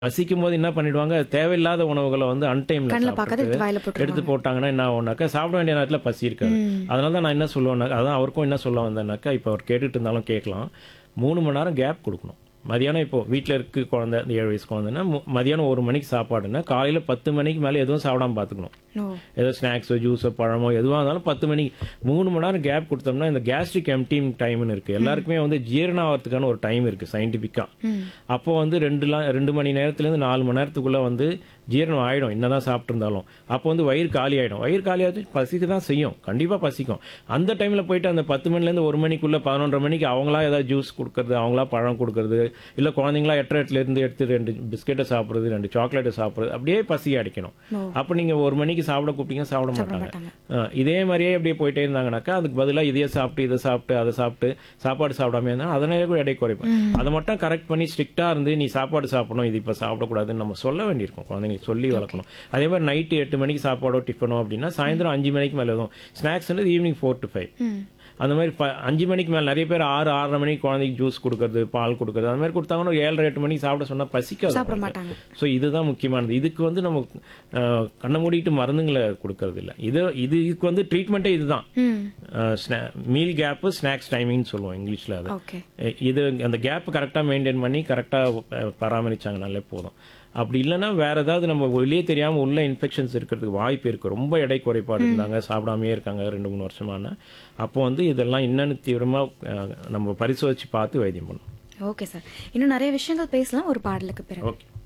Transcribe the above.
பசிக்கும் போது என்ன பண்ணிடுவாங்க தேவையில்லாத உணவுகளை வந்து அன்டைம்ல கண்ணில் பார்க்காத எடுத்து வாயில எடுத்து போட்டுருவாங்க போட்டாங்கன்னா என்ன ஆகும்னாக்கா சாப்பிட வேண்டிய நேரத்தில் பசி இருக்காது ம். அதனால தான் நான் என்ன சொல்லுவேன்னாக்கா அதான் அவருக்கும் என்ன சொல்ல வந்தேன்னாக்கா இப்போ அவர் கேட்டுட்டு இருந்தாலும் கேட்கலாம் மூணு மணி நேரம் கேப் கொடுக்கணும் மதியானம் இப்போ வீட்டில் இருக்கு குழந்தை இந்த ஏழு வயசு குழந்தைன்னா மு- மதியானம் ஒரு மணிக்கு சாப்பாடுன்னா காலையில் பத்து மணிக்கு மேலே எதுவும் சாப்பிடாம பார்த்துக்கணும் ஓ ஏதோ ஸ்நாக்ஸோ ஜூஸோ பழமோ எதுவாக இருந்தாலும் பத்து மணிக்கு மூணு மணி நேரம் கேப் கொடுத்தோம்னா இந்த கேஸ்ட்ரிக் எம்டிங் டைம்னு இருக்குது எல்லாருக்குமே வந்து ஜீரணம் ஆகிறதுக்கான ஒரு டைம் இருக்குது சயின்டிஃபிக்காக ம் அப்போ வந்து ரெண்டு லா- ரெண்டு மணி நேரத்துலேருந்து நாலு மணி நேரத்துக்குள்ளே வந்து ஜீரணம் ஆகிடும் என்னதான் சாப்பிட்ருந்தாலும் அப்போ வந்து வயிறு காலி ஆகிடும் வயிறு காலி ஆகிட்டு பசிக்க தான் செய்யும் கண்டிப்பாக பசிக்கும் அந்த டைமில் போயிட்டு அந்த பத்து மணிலேருந்து ஒரு மணிக்குள்ளே பதினொன்றரை மணிக்கு அவங்களா ஏதாவது ஜூஸ் கொடுக்கறது அவங்களா பழம் கொடுக்கறது இல்லை குழந்தைங்களா எட்டரை எட்டுலேருந்து எடுத்து ரெண்டு பிஸ்கெட்டை சாப்பிட்றது ரெண்டு சாக்லேட்டை சாப்பிட்றது அப்படியே பசி அடிக்கணும் ஓ அப்போ நீங்கள் ஒரு மணிக்கு சாப்பிட கூப்பிட்டீங்க சாப்பிட சாப்பிட மாட்டாங்க மாட்டாங்க ஆ, இதே மாதிரியே அப்படியே போயிட்டே இருந்தாங்கனாக்கா அதுக்கு பதிலாக இதையே சாப்பிட்டு இதை சாப்பிட்டு அதை சாப்பிட்டு சாப்பாடு சாப்பிடாம இருந்தால் அதனால கூட எடை குறைப்பேன் அதை மட்டும் கரெக்ட் பண்ணி ஸ்ட்ரிக்டாக இருந்து நீ சாப்பாடு சாப்பிடணும் இது இப்போ சாப்பிடக்கூடாதுன்னு நம்ம சொல்ல வேண்டியிருக்கும் குழந்தைங்களுக்கு சொல்லி வளர்க்கணும் அதே மாதிரி நைட்டு எட்டு மணிக்கு சாப்பாடோ டிஃபனோ அப்படின்னா சாயந்தரம் அஞ்சு மணிக்கு மேலே எதுவும் ஸ்நாக்ஸ்ன்றது ஈவினிங் ஃபோர் டு ஃபைவ் ம் அந்த மாதிரி ப அஞ்சு மணிக்கு மேலே நிறைய பேர் ஆறு ஆறரை மணிக்கு குழந்தைக்கு ஜூஸ் கொடுக்கறது பால் கொடுக்கறது அந்த மாதிரி கொடுத்தாங்கன்னா ஒரு ஏழரை எட்டு மணிக்கு சாப்பிட சொன்னால் பசிக்காது சாப்பிட மாட்டாங்க ஸோ இதுதான் முக்கியமானது இதுக்கு வந்து நம்ம அஹ், கண்ணை மூடிட்டு மருந்துங்களை கொடுக்கறது இல்லை இது இது இதுக்கு வந்து ட்ரீட்மெண்ட்டே இதுதான் ம் மீல் கேப்பு ஸ்நாக்ஸ் டைமிங்னு சொல்லுவோம் இங்கிலீஷில் அது ஓகே எ- இது அந்த கேப் கரெக்டாக மெயின்டைன் பண்ணி கரெக்டாக பராமரிச்சாங்கனாலே போதும் அப்படி இல்லைன்னா வேற ஏதாவது நம்ம வெளியே தெரியாமல் உள்ள இன்ஃபெக்ஷன்ஸ் இருக்கிறதுக்கு வாய்ப்பு இருக்கு ரொம்ப எடை குறைபாடு இருந்தாங்க சாப்பிடாமே இருக்காங்க ரெண்டு மூணு வருஷமான அப்போ வந்து இதெல்லாம் என்னன்னு தீவிரமாக நம்ம பரிசோதிச்சு பார்த்து வைத்தியம் பண்ணணும் ஓகே சார் இன்னும் நிறைய விஷயங்கள் பேசலாம் ஒரு பாடலுக்கு பிறகு ஓகே